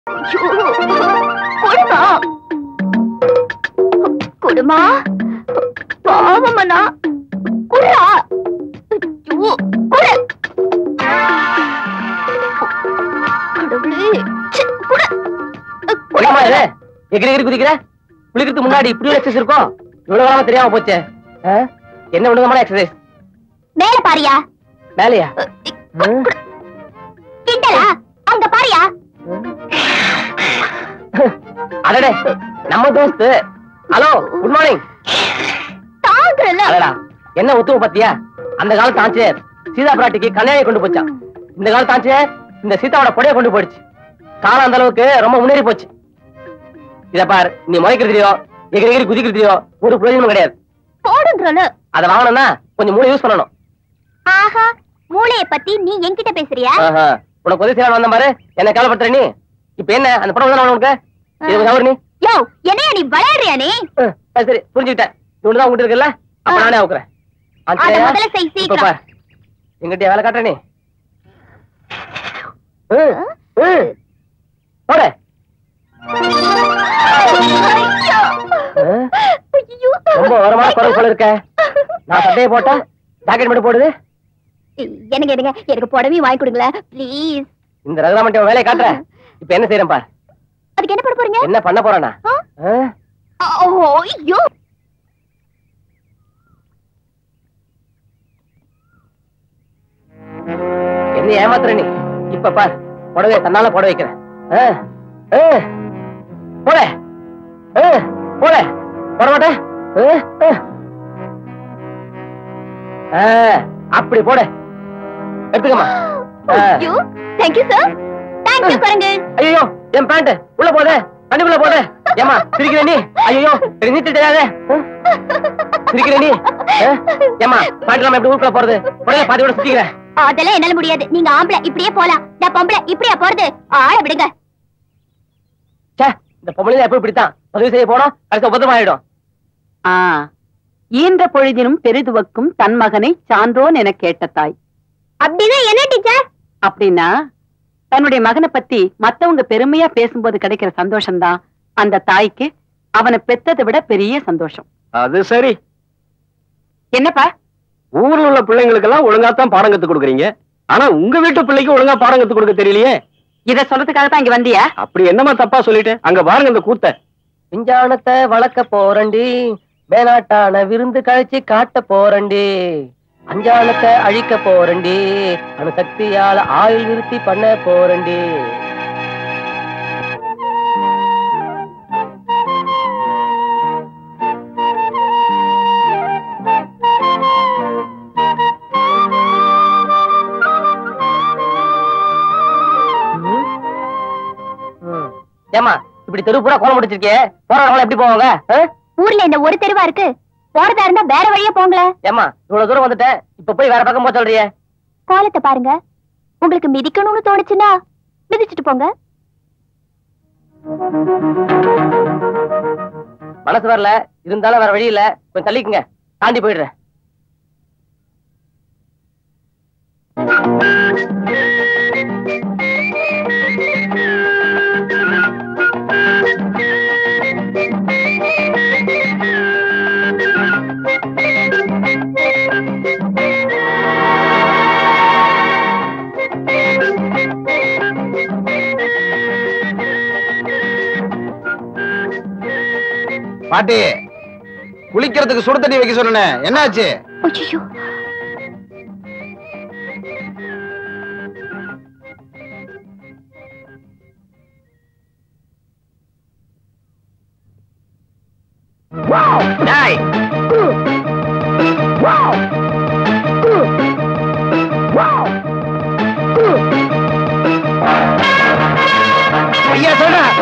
கொடுமா கொடுமா பாவமண்ணா குடுறா ஐயோ, குடு கடவுளே ச்சே, குடு என்னம்மா இது எகிரி எகிரி குதிக்கிற குளிக்கிறதுக்கு முன்னாடி இப்படி ஒரு எக்ஸசைஸ் இருக்கும் இவ்வளவு காலமா தெரியாம போச்சே ஆ? என்ன விடுதமான எக்ஸசைஸ் மேல பாரியா மேலையா கிண்டலா அங்க பாரியா அடடே நம்ம தோஸ்து ஹலோ குட் மார்னிங் தாங்குறல அடடா என்ன உத்தம பத்தியா அந்த காலத்து ஆஞ்சநேயர் சீதா பிராட்டிக்கு கல்யாணம் கொண்டு போச்சான் இந்த காலத்து ஆஞ்சநேயர் இந்த சீதாவோட கொடையை கொண்டு போயிடுச்சு காலம் அந்த அளவுக்கு ரொம்ப முன்னேறி போச்சு இத பார் நீ முளைக்கிறதுலயோ எகிரி எகிரி குதிக்கிறதுலயோ ஒரு பிரயோஜனமும் கிடையாது போடுன்றல அதை வாங்கணும்னா கொஞ்சம் மூளை யூஸ் பண்ணணும் ஆஹா மூளைய பத்தி நீ என்கிட்ட பேசுறியா ஆஹா. உனக்கு உதவி செய்யலாம் வந்த பாரு என்ன கவலைப்படுத்துற நீ இப்ப என்ன அந்த படம் தானே உனக்கு இது கொஞ்சம் அவரு நீ யோ என்னையா நீ விளையாடுறியா நீ அஹ், சரி, சரி புரிஞ்சுக்கிட்டேன் இவனு தான் உங்ககிட்ட இருக்குல்ல அப்ப ஆ. நானே அவுக்குறேன் அத முதல்ல செய் இப்ப சீக்கிரம் பார் எங்கிட்ட வேலை காட்டுற நீ ம், ம். போடு ஐயோ. ரொம்ப ஓரமான குரல் போல இருக்க நான் சட்டையை போட்டா ஜாக்கெட் மட்டும் போடுது எனக்கு எடுங்க எனக்கு புடவையும் வாங்கி கொடுங்களேன் ப்ளீஸ் இந்த ரகுராமன் வேலையை காட்டுற இப்ப என்ன செய்யறேன் பார் அதுக்கு என்ன பண்ண போறீங்க என்ன பண்ண போறானா ஆ? ஓ, ஐயோ என்ன ஏமாத்துற நீ இப்ப பார் புடவைய தன்னால போட வைக்கிறேன் ஆ, ஆ. போட ஆ, போட போட மாட்டேன் ஆ, ஆ. ஆ, அப்படி போட எடுத்துக்கமா ஐயோ தேங்க்யூ சார் தேங்க்யூ குரங்கு ஐயோ என் பேண்ட் உள்ள போதே கண்டிப்புல போதே ஏமா சிரிக்கிற நீ ஐயோ எனக்கு நீச்சல் தெரியாதே ஆ? சிரிக்கிற நீ ஆ? ஏமா பேண்ட் இல்லாம எப்படி ஊருக்குள்ள போறது உடனே பாதி விட சுத்திக்கிறேன் அதெல்லாம் என்னால முடியாது நீங்க ஆம்பளை இப்படியே போலாம் நான் பொம்பளை இப்படியா போறது ஆள விடுங்க ச்சே இந்த பொம்பளை எப்ப இப்படித்தான் உதவி செய்ய போனா கடைசி உபதம் ஆயிடும் ஆ ஈன்ற பொழுதினும் பெரிதுவக்கும் தன் மகனை சான்றோன் என கேட்ட தாய் அப்படின்னா என்ன டீச்சர் அப்படின்னா தன்னுடைய மகனை பத்தி மத்தவங்க பெருமையா பேசும்போது கிடைக்கிற சந்தோஷம்தான் அந்த தாய்க்கு அவனை பெத்ததை விட பெரிய சந்தோஷம் அது சரி என்னப்பா ஊர்ல உள்ள பிள்ளைங்களுக்கு எல்லாம் ஒழுங்காத்தான் பாடம் கத்து கொடுக்குறீங்க ஆனா உங்க வீட்டு பிள்ளைக்கு ஒழுங்கா பாடம் கத்து கொடுக்க தெரியலையே இத சொல்றதுக்காக தான் இங்க வந்தியா அப்படி என்னமா தப்பா சொல்லிட்டேன் அங்க பாருங்க இந்த கூத்த விஞ்ஞானத்தை வளர்க்க போறண்டி மேனாட்டான விருந்து கழிச்சு காட்ட போறண்டி அஞ்ஞானத்தை அழிக்க போறண்டி அணுசக்தியால ஆயுள் நிறுத்தி பண்ண போறண்டி ம். ம். ஏம்மா இப்படி தெரு பூரா கோலம் முடிச்சிருக்கே போறவங்க எப்படி போவாங்க ஆ? ஊர்ல இந்த ஒரு தெருவா இருக்கு போறதா இருந்தா வேற வழியா போங்களேன் ஏம்மா இவ்வளவு தூரம் வந்துட்டேன் இப்ப போய் வேற பக்கம் போக சொல்றியே கோலத்தை பாருங்க உங்களுக்கு மிதிக்கணும்னு தோணுச்சுன்னா மிதிச்சிட்டு போங்க மனசு வரல இருந்தாலும் வேற வழி இல்ல கொஞ்சம் தள்ளிக்குங்க தாண்டி போயிடுறேன் பாட்டி குளிக்கிறதுக்கு சுடு தண்ணி வைக்க சொன்னேன் என்னாச்சு ஐயோ டேய் ஐயா சொல்றேன்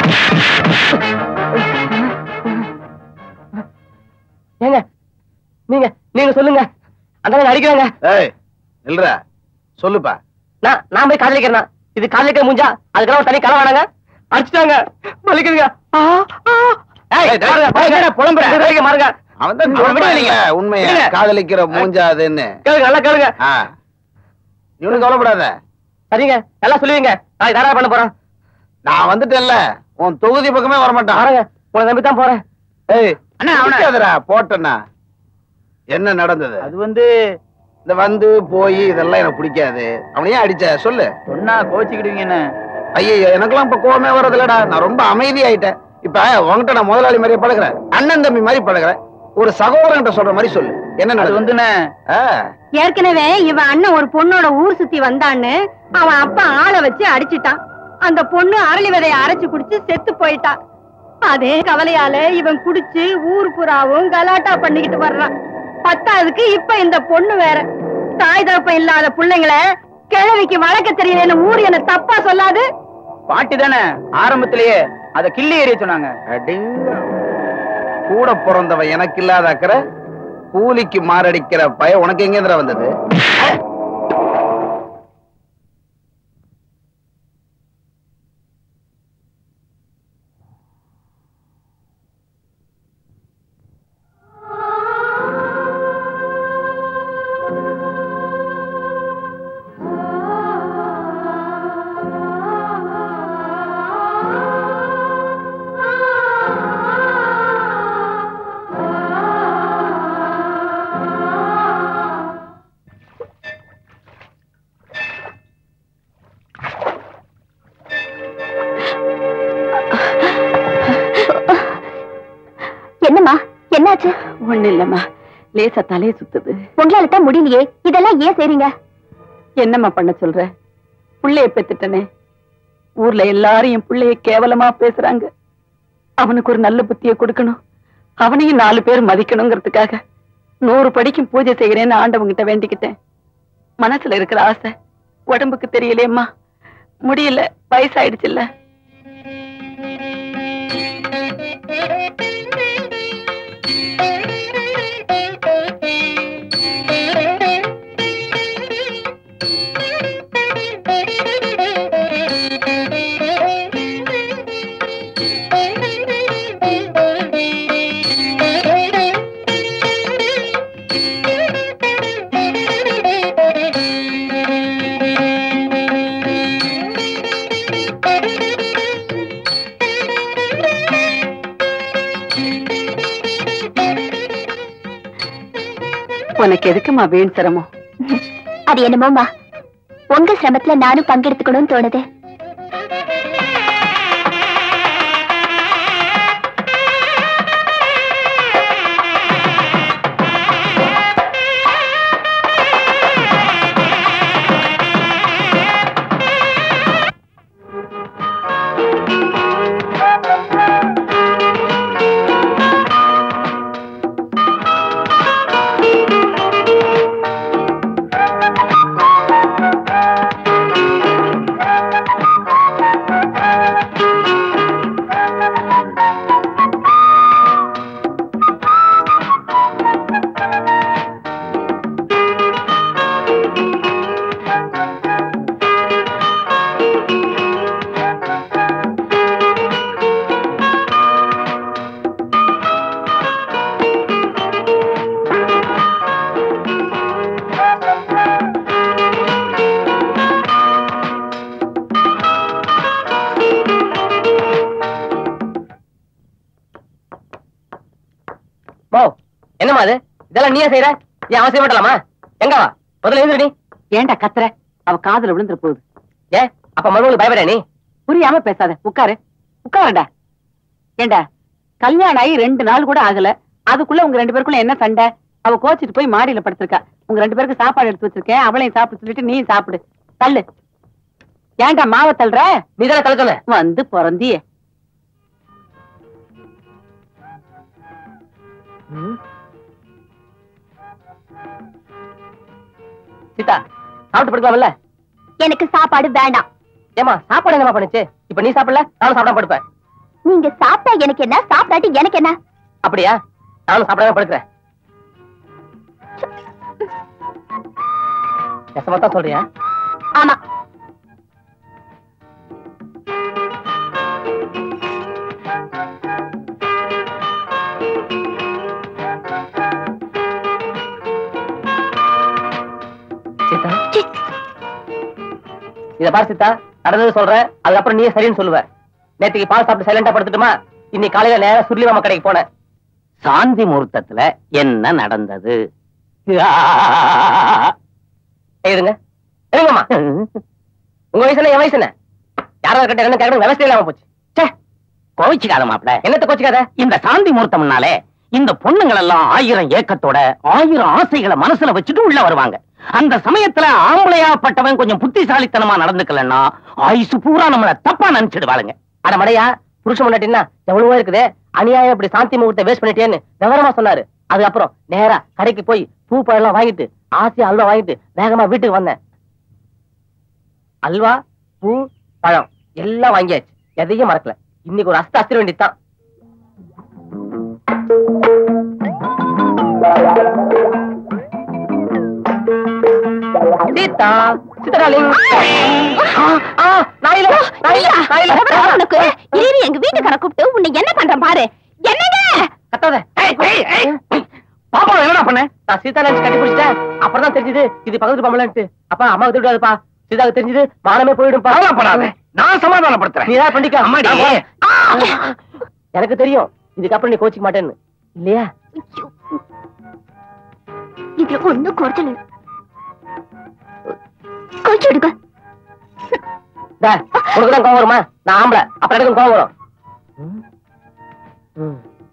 ஏங்க நீங்க நீங்க சொல்லுங்க அந்த அடிக்கிறாங்க ஏய் இல்ல சொல்லுப்பா நான் நான் போய் காதலிக்கிறேன் இது காதலிக்க முடிஞ்சா அதுக்கெல்லாம் ஒரு தனி கலை வேணாங்க அடிச்சிட்டாங்க வலிக்குதுங்க ஆ, ஆ. ஏய், ஏய், டேய், பாருங்க, பாருங்க, டேய், புலம்புற. இது வரைக்கும் பாருங்க அவன் தான் அவன் விடுங்க சொல்றான்ல, நீங்க. உண்மைய விடுங்க. காதலிக்கிற மூஞ்சா அதுன்னு கேளுங்க நல்லா கேளுங்க ஆ. இவனுக்கு கவலைப்படாத சரிங்க நல்லா சொல்லுவீங்க நான் தாராளம் பண்ண போறேன் நான் வந்துட்டேன்ல உன் தொகுதி பக்கமே வரமாட்டான் பாருங்க உங்களை நம்பி தான் போறேன் ஏய் அண்ணா, அவன- அடிக்காதடா, போட்டேன்னா என்ன நடந்தது அது வந்து இந்த வந்து போய் இதெல்லாம் எனக்கு பிடிக்காது அவனையே அடிச்ச சொல்லு சொன்னா கோச்சுக்கிடுவீங்க என்ன ஐயோ எனக்கெல்லாம் இப்ப கோவமே வர்றதில்லடா நான் ரொம்ப அமைதியாயிட்டேன் இப்ப உன்கிட்ட நான் முதலாளி மாதிரியே பழகுறேன் அண்ணன் தம்பி மாதிரி பழகுறேன் ஒரு சகோதரன்ட்ட சொல்ற மாதிரி சொல்லு என்ன அது நடந்து வந்துண்ணே ஏற்கனவே இவன் அண்ணன் ஒரு பொண்ணோட ஊர் சுத்தி வந்தான்னு அவன் அப்பா ஆளை வச்சு அடிச்சிட்டான் அந்த பொண்ணு அரளி விதைய அரைச்சு குடிச்சு செத்து போயிட்டா அதே கவலையால இவன் குடிச்சு ஊர் புறாவும் கலாட்டா பண்ணிக்கிட்டு வர்றான் பத்தாவதுக்கு இப்ப இந்த பொண்ணு வேற தாய் தகப்பம் இல்லாத பிள்ளைங்களை கிழவிக்கு வளர்க்க தெரியலன்னு ஊர் என்ன தப்பா சொல்லாது பாட்டி தானே ஆரம்பத்திலேயே அத கிள்ளி எறிய சொன்னாங்க அடிங்க. கூட பிறந்தவன் எனக்கு இல்லாத அக்கறை கூலிக்கு மாரடிக்கிற பய உனக்கு எங்க வந்தது என்னம்மா என்னாச்சு ஒண்ணு இல்லம்மா லேசா தலைய சுத்துது உங்களால தான் முடியலையே இதெல்லாம் ஏன் செய்றீங்க என்னம்மா பண்ண சொல்ற புள்ளைய பெத்துட்டனே ஊர்ல எல்லாரும் என் புள்ளைய கேவலமா பேசுறாங்க அவனுக்கு ஒரு நல்ல புத்திய கொடுக்கணும் அவனையும் நாலு பேர் மதிக்கணுங்கிறதுக்காக நூறு படிக்கும் பூஜை செய்கிறேன்னு ஆண்டவங்கிட்ட வேண்டிக்கிட்டேன் மனசுல இருக்கிற ஆசை உடம்புக்கு தெரியலையேம்மா முடியல வயசாயிடுச்சுல்ல உனக்கு எதுக்குமா வீண் சிரமம் அது என்னமோம்மா உங்க சிரமத்துல நானும் பங்கெடுத்துக்கணும்னு தோணுது போ என்னம்மா அது இதெல்லாம் நீயே செய்யற ஏன் அவசியம் மாட்டலாமா எங்க வா முதல்ல எழுந்திரு நீ ஏன்டா கத்துற அவ காதுல விழுந்துற போகுது ஏ அப்ப மருமகளுக்கு பயப்பட நீ புரியாம பேசாத உட்காரு உட்காருடா ஏண்டா கல்யாணம் ஆகி ரெண்டு நாள் கூட ஆகல அதுக்குள்ள உங்க ரெண்டு பேருக்குள்ள என்ன சண்டை அவ கோச்சிட்டு போய் மாடியில படுத்திருக்கா உங்க ரெண்டு பேருக்கு சாப்பாடு எடுத்து வச்சிருக்கேன் அவளையும் சாப்பிட சொல்லிட்டு நீயும் சாப்பிடு தள்ளு ஏன்டா மாவை தள்ளுற நீ தானே தலை சொன்ன வந்து பிறந்தியே சீதா சாப்பிட்டு படுக்கலாம்ல எனக்கு சாப்பாடு வேண்டாம் ஏமா சாப்பாடு என்னமா பண்ணுச்சு இப்ப நீ சாப்பிடல நானும் சாப்பிடாம படுப்பேன் நீங்க சாப்பிட்டா எனக்கு என்ன சாப்பிடாட்டி எனக்கு என்ன அப்படியா நானும் சாப்பிடாம படுக்கிறேன் நெசமா தான் சொல்றியா ஆமா சீதா இத பாரு சீதா நடந்தது சொல்றேன் அதுக்கப்புறம் நீயே சரின்னு சொல்லுவ நேத்துக்கு பால் சாப்பிட்டு சைலண்டா படுத்துட்டுமா இன்னைக்கு காலையில நேரா சுருளி மாமா கடைக்கு போனேன் சாந்தி முகூர்த்தத்துல என்ன நடந்தது எழுதுங்க எழுங்கம்மா உங்க வயசு என்ன என் வயசு என்ன யாராவது கிட்ட என்ன கேட்கணும் விவசாயம் இல்லாம போச்சு ச்சே, கோவிச்சுக்காத மாப்பிள என்னத்த கோச்சுக்காத இந்த சாந்தி முகூர்த்தம்னாலே இந்த பொண்ணுங்கள் எல்லாம் ஆயிரம் ஏக்கத்தோட ஆயிரம் ஆசைகளை மனசுல வச்சுட்டு உள்ள வருவாங்க அந்த சமயத்துல ஆம்பளையாப்பட்டவன் கொஞ்சம் புத்திசாலித்தனமா நடந்துக்கலன்னா ஆயுசு பூரா நம்மள தப்பா நினைச்சிடுவாளுங்க அட மடையா புருஷன் முன்னாடினா எவ்வளவோ இருக்குதே அநியாயம் இப்படி சாந்தி முகூர்த்த வேஸ்ட் பண்ணிட்டேன்னு விவரமா சொன்னாரு அதுக்கப்புறம் நேரா கடைக்கு போய் பூ பழம் எல்லாம் வாங்கிட்டு ஆசையா அல்வா வாங்கிட்டு வேகமா வீட்டுக்கு வந்தேன் அல்வா பூ பழம் எல்லாம் வாங்கியாச்சு எதையும் மறக்கல இன்னைக்கு ஒரு அஸ்த அஸ்திர வேண்டியதுதான் சீதா சித்தராலிங் நாயில நாயில நாயில உனக்கு இரு எங்க வீட்டுக்கார கூப்பிட்டு உன்னை என்ன பண்றேன் பாரு என்னங்க கத்தாத பாப்பா என்னடா பண்ண நான் சீதா நினைச்சு கட்டி பிடிச்சிட்டேன் அப்புறம் தான் தெரிஞ்சது இது பக்கத்து பாம்பலன்ட்டு அப்பா அம்மாவுக்கு தெரியாதுப்பா சீதாவுக்கு தெரிஞ்சது மானமே போயிடும்பா கவலைப்படாத நான் சமாதானப்படுத்துறேன் நீ ஏதாவது பண்ணிக்க அம்மாடி. எனக்கு தெரியும் இதுக்கப்புறம் நீ கோச்சிக்க மாட்டேன்னு இல்லையா இதுல ஒண்ணும் குறைச்சல் இல்ல. கொஞ்சம் எடுக்க டேய், உனக்கு தான் கோவம் வருமா நான் ஆம்பளை அப்புறம் எனக்கு கோவம் வரும் ம். ம்.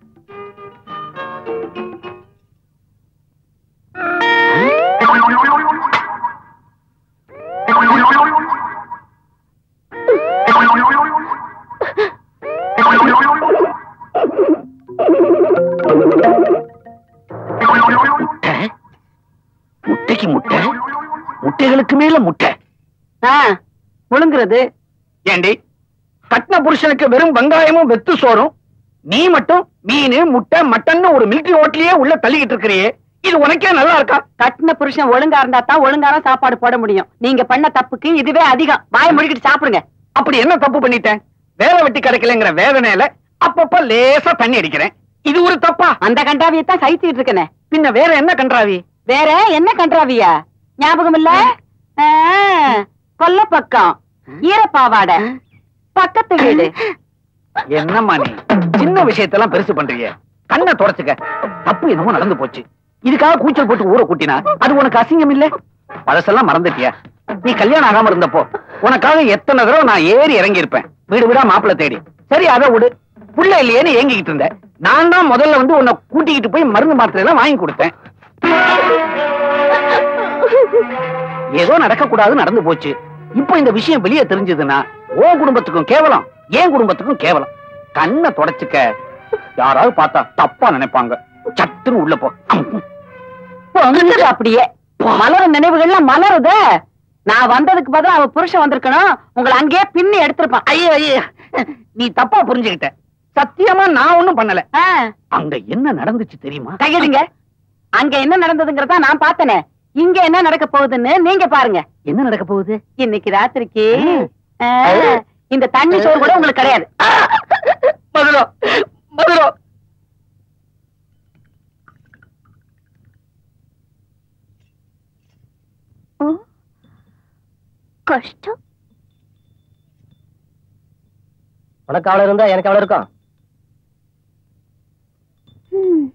முட்டைக்கு முட்டை முட்டைகளுக்கு மேல முட்டை ஆ, முழுங்குறது ஏண்டி கட்டின புருஷனுக்கு வெறும் வெங்காயமும் வெத்து சோறும் நீ மட்டும் மீன் முட்டை மட்டன் ஒரு மிலிட்டரி ஹோட்டலையே உள்ள தள்ளிக்கிட்டு இருக்கிறியே இது உனக்கே நல்லா இருக்கா கட்டின புருஷன் ஒழுங்கா இருந்தா தான் ஒழுங்கான சாப்பாடு போட முடியும் நீங்க பண்ண தப்புக்கு இதுவே அதிகம் வாய முடிக்கிட்டு சாப்பிடுங்க அப்படி என்ன தப்பு பண்ணிட்டேன் வேலை வெட்டி கிடைக்கலங்கிற வேதனையில அப்பப்ப லேசா தண்ணி அடிக்கிறேன் இது ஒரு தப்பா அந்த கண்டாவியத்தான் சகிச்சுக்கிட்டு இருக்கனே பின்ன வேற என்ன கன்றாவி வேற என்ன கன்றாவியா ஞாபகம் இல்ல ஆ, கொல்ல பக்கம் ஈரப்பாவாடை பக்கத்து வீடு என்னம்மா நீ சின்ன விஷயத்தெல்லாம் பெருசு பண்றீங்க கண்ணை தொடச்சுக்க தப்பு என்னமோ நடந்து போச்சு இதுக்காக கூச்சல் போட்டு ஊரை கூட்டினா அது உனக்கு அசிங்கம் இல்ல பழசெல்லாம் மறந்துட்டியா நீ கல்யாணம் ஆகாம இருந்தப்போ உனக்காக எத்தனை தடவை நான் ஏறி இறங்கி இருப்பேன் வீடு வீடா மாப்பிள்ளை தேடி சரி அதை விடு புள்ள இல்லையேன்னு ஏங்கிக்கிட்டு இருந்த நான் தான் முதல்ல வந்து உன்னை கூட்டிக்கிட்டு போய் மருந்து மாத்திரை எல்லாம் வாங்கி கொடுத்தேன் ஏதோ நடக்க கூடாது நடந்து போச்சு இப்போ இந்த விஷயம் வெளியே தெரிஞ்சதுன்னா ஓ குடும்பத்துக்கும் கேவலம் என் குடும்பத்துக்கும் கேவலம் கண்ணை தொடச்சுக்க யாராவது பார்த்தா தப்பா நினைப்பாங்க சட்டுன்னு உள்ள போ பொங்குது அப்படியே மலர நினைவுகள்லாம் மலருதே நான் வந்ததுக்கு பதிலா அவ புருஷன் வந்திருக்கணும் உங்களை அங்கேயே பின்னி எடுத்திருப்பான் ஐயோ ஐயோ நீ தப்பா புரிஞ்சுகிட்ட சத்தியமா நான் ஒண்ணும் பண்ணல ஆ, அங்க என்ன நடந்துச்சு தெரியுமா கையெடுங்க அங்க என்ன நடந்ததுங்கிறதா நான் பார்த்தனே இங்க என்ன நடக்க போகுதுன்னு நீங்க பாருங்க என்ன நடக்க போகுது இன்னைக்கு ராத்திரிக்கு ஆ, இந்த தண்ணி சோறு கூட உங்களுக்கு கிடையாது மதுரோ மதுரோ ஓ, கஷ்டம் உனக்கு அவ்வளவு இருந்தா எனக்கு அவ்வளவு இருக்கும் ம்.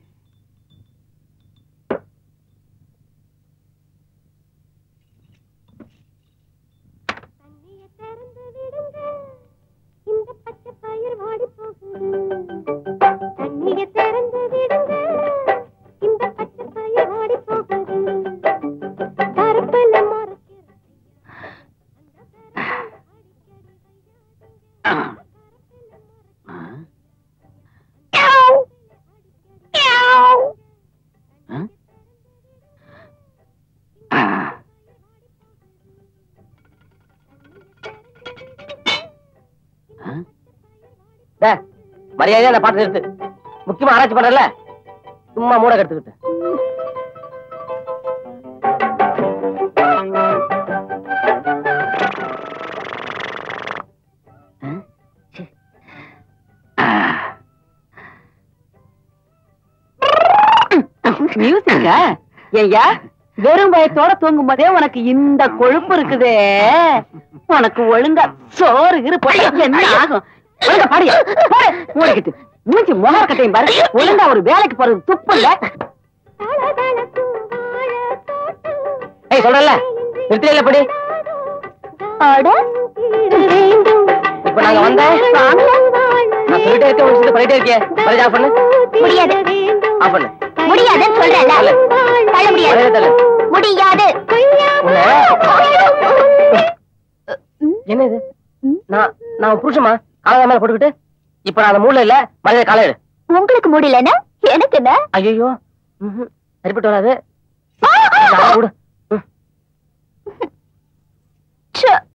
டேய், மரியாதையா அந்த பாட்டு நிறுத்து முக்கியமா ஆராய்ச்சி பண்றல சும்மா மூட கெடுத்துக்கிட்டு மியூசிக்கா ஐயா வெறும் வயத்தோட தூங்கும் போதே உனக்கு இந்த கொழுப்பு இருக்குதே உனக்கு ஒழுங்கா சோறு இரு போய் என்ன ஆகும் ஒழுங்கா பாடிய மூடிக்கிட்டு மூஞ்சி முகக்கட்டையும் பாரு ஒழுங்கா ஒரு வேலைக்கு போறது துப்பு இல்ல ஏய் சொல்றல நிறுத்தில படி அட இப்ப நாங்க வந்த நான் சொல்லிட்டே இருக்கேன் ஒரு விஷயத்தை பண்ணிட்டே இருக்கேன் பரிஜா ஆஃப் பண்ணு முடியாது ஆஃப் பண்ணு முடியாதுன்னு சொல்றேன்ல தள்ளு. தள்ள முடியாது ஒரே தள்ளு. முடியாது என்ன இது நான் நான் உன் புருஷமா காலை மேல போட்டுக்கிட்டு இப்ப நான் அந்த மூலையில இல்ல மரியாதை காலை எடு உங்களுக்கு முடியலன்னா எனக்கு என்ன ஐயோ சரிப்பட்டு வராது நான் விடு ச்சே.